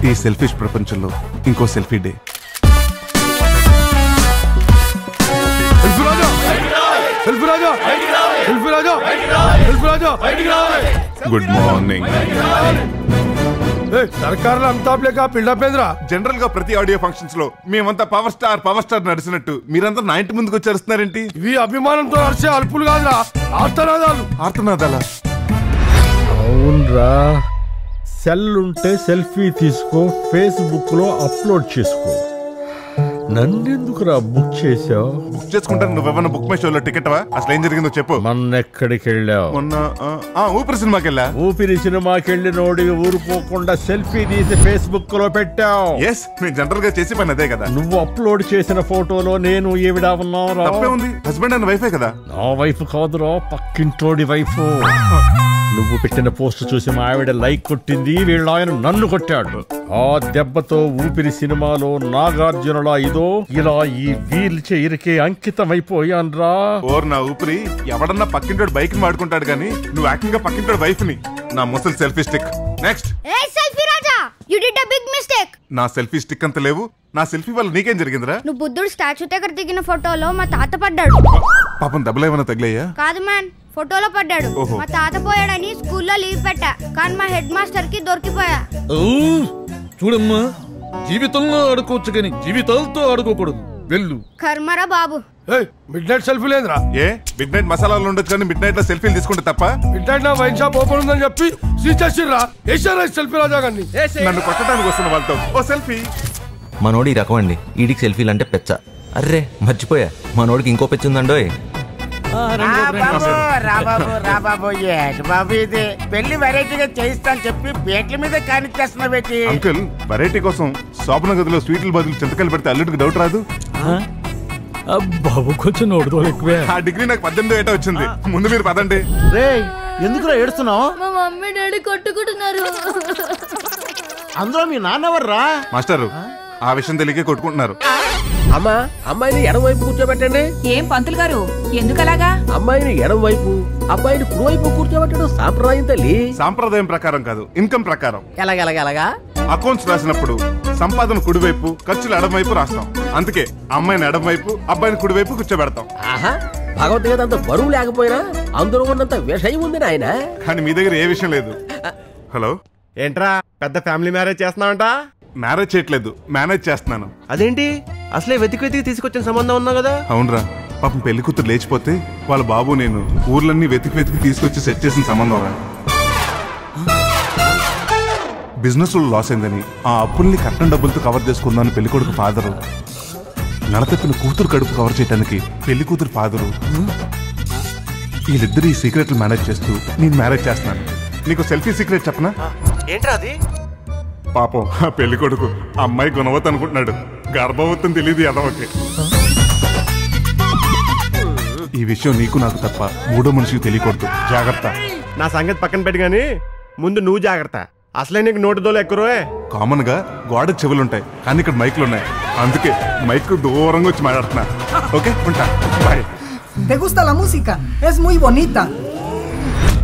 ఈ సెల్ఫిష్ ప్రపంచంలో ఇంకో selfie day selfie Raja selfie Raja selfie Raja selfie Raja good morning సర్కారులో అమితాబ్ లేక బిల్డప్ ఏంద్రా జనరల్ గా ప్రతి ఆడియో ఫంక్షన్స్ లో మేమంతా పవర్ స్టార్ పవర్ స్టార్ నడిచినట్టు మీరంతా నా ఇంటి ముందుకు వచ్చేస్తున్నారేంటి ఇవి అభిమానంతో నడిచే అల్పులు కాదురా ఆర్తనాదాలు ఆడుతున్నదలా అవునరా సెల్ ఉంటే సెల్ఫీ తీసుకో ఫేస్బుక్ లో అప్లోడ్ చేసుకో నన్నెందుకురా బుక్ చేసావు బుక్ చేసుకుంటాను నువ్వేమన్నా బుక్ మై షోలో టికెట్ వా అసలు ఏం జరిగిందో చెప్పు మొన్న ఎక్కడికి వెళ్ళావు మొన్న ఆ, ఆ, ఊపిరి సినిమాకి వెళ్ళా ఊపిరి సినిమాకి వెళ్ళినోడి ఊరుకోకుండా సెల్ఫీ తీసి ఫేస్బుక్ లో పెట్టావు ఎస్ నేను జనరల్ గా చేసి పని అదే కదా నువ్వు అప్లోడ్ చేసిన ఫోటోలో నేను ఈవిడ ఉన్నారా తప్పే ఉంది హస్బెండ్ అండ్ వైఫే కదా నా వైఫ్ కాదురా పక్కింటోడి వైఫ్ నువ్వు పెట్టిన పోస్ట్ చూసి మా ఆవిడ లైక్ కొట్టింది వీళ్ళ ఆయన నన్ను కొట్టాడు ఆ దెబ్బతో ఊపిరి సినిమాలో నాగార్జునులా ఇదో ఇలా ఈ వీల్ చైర్కి అంకితం అయిపోయాన్రా ఓర్ నా ఊపిరి ఎవడన్నా పక్కింటోడు బైక్ వాడుకుంటాడు కానీ నువ్వు ఏకంగా పక్కింటోడు వైఫ్ ని నా ముసలి selfie stick next a selfie Raja you did a big mistake నా సెల్ఫీ స్టిక్ అంత లేవు నా సెల్ఫీ వల్ల నీకేం జరిగిందిరా నువ్వు బుద్ధుడు స్టాచ్యూ దగ్గర దిగిన ఫోటోలో మా తాత పడ్డాడు పాపం దెబ్బలు ఏమైనా తగిలాయా కాదు మ్యాన్ ఫోటోలో పడ్డాడు ఓహో. మా తాత పోయాడని స్కూల్లో లీవ్ పెట్టా కానీ మా హెడ్ మాస్టర్ కి దొరికిపోయా ఓ, చూడమ్మా జీవితంలో ఆడుకోవచ్చు కానీ జీవితాలతో ఆడుకోకూడదు వెళ్ళు కర్మరా బాబు మిడ్ నైట్ సెల్ఫీ లేదురా ఏ మిడ్ నైట్ మసాలాలు ఉండొచ్చు కానీ మిడ్ నైట్ లో సెల్ఫీలు తీసుకుంటే తప్ప మిడ్ నైట్ నా వైన్ షాప్ ఓపెన్ ఉందని చెప్పి సీజ్ చేసిర్రా వేసారా సెల్ఫీ రాజా గారిని నన్ను కొట్టడానికి వస్తున్న వాళ్ళతో ఓ సెల్ఫీ మనోడు ఈ రకం అండి ఈడికి సెల్ఫీలు అంటే పెచ్చ అర్రే మర్చిపోయా మనోడికి ఇంకో పెచ్చ ఉందండోయ్ బాబు రా బాబు రా బాబు ఏంటి బాబు ఇది పెళ్లి వెరైటీగా చేయిస్తాను చెప్పి పేట్ల మీద కానిచ్చేస్తున్నా పెట్టి అంకుల్ వెరైటీ కోసం శోభన గదిలో స్వీట్ల బదులు చింతకాయలు పెడితే అల్లుడికి డౌట్ రాదు బాబు కొంచెం నోడుదోలు ఎక్కువే ఆ డిగ్రీ నాకు పద్దెనిమిది ఏటా వచ్చింది ముందు మీరు పదండి రే ఎందుకురా ఏడుస్తున్నావు మా మమ్మీ డాడీ కొట్టుకుంటున్నారు అందులో మీ నాన్నెవర్రా మాస్టారు ఆ విషయం తెలియకే కొట్టుకుంటున్నారు అమ్మా అమ్మాయిని ఎడం వైపు కూర్చోబెట్టండి ఏం పంతులు గారు ఎందుకలాగా అమ్మాయిని ఎడం వైపు అబ్బాయిని కుడి వైపు కూర్చోబెట్టడం సాంప్రదాయం తల్లి సాంప్రదాయం ప్రకారం కాదు ఇన్కమ్ ప్రకారం ఎలాగెలాగెలాగా అకౌంట్స్ రాసినప్పుడు సంపాదన కుడివైపు ఖర్చులు ఎడమవైపు రాస్తాం అందుకే అమ్మాయిని ఎడమవైపు అబ్బాయిని కుడివైపు కూర్చోబెడతాం ఆహా భగవద్గీత అంత బరువు లేకపోయినా అందులో ఉన్నంత విషయం ఉంది నాయన కానీ మీ దగ్గర ఏ విషయం లేదు హలో ఏంట్రా పెద్ద ఫ్యామిలీ మ్యారేజ్ చేస్తున్నావంట మ్యారేజ్ చేయట్లేదు మేనేజ్ చేస్తున్నాను అదేంటి అసలే వెతికి వెతికి తీసుకొచ్చిన సంబంధం ఉన్నావు కదా అవునరా పాపం పెళ్లి కూతురు లేచిపోతే వాళ్ళ బాబు నేను ఊర్లన్నీ వెతికి వెతికి తీసుకొచ్చి సెట్ చేసిన సంబంధం రా బిజినెస్ లో లాస్ అయిందని ఆ అప్పుల్ని కట్నం డబ్బులతో కవర్ చేసుకుందామని పెళ్లి కొడుకు ఫాదరు నడతప్పిన కూతురు కడుపు కవర్ చేయడానికి పెళ్లి కూతురు ఫాదరు వీళ్ళిద్దరు ఈ సీక్రెట్లు మేనేజ్ చేస్తూ నేను మ్యారేజ్ చేస్తున్నాను నీకు సెల్ఫీ సీక్రెట్ చెప్పనా ఏంట్రా అది పాపం ఆ పెళ్లి కొడుకు ఆ అమ్మాయి గుణవత్ అనుకుంటున్నాడు గర్భవతం తెలియదు ఎదవకి ఈ విషయం నీకు నాకు తప్ప మూడో మనిషికి తెలియకూడదు జాగ్రత్త నా సంగతి పక్కన పెట్టి గాని ముందు నువ్వు జాగ్రత్త అసలే నీకు నోటి దోలు ఎక్కువే కామన్ గా గోడ చెవులుంటాయి కానీ ఇక్కడ మైకులు ఉన్నాయి అందుకే మైక్ దూరంగా వచ్చి మాట్లాడుతున్నా ఓకే ఉంటా bye ¿Te gusta la música? Es muy bonita.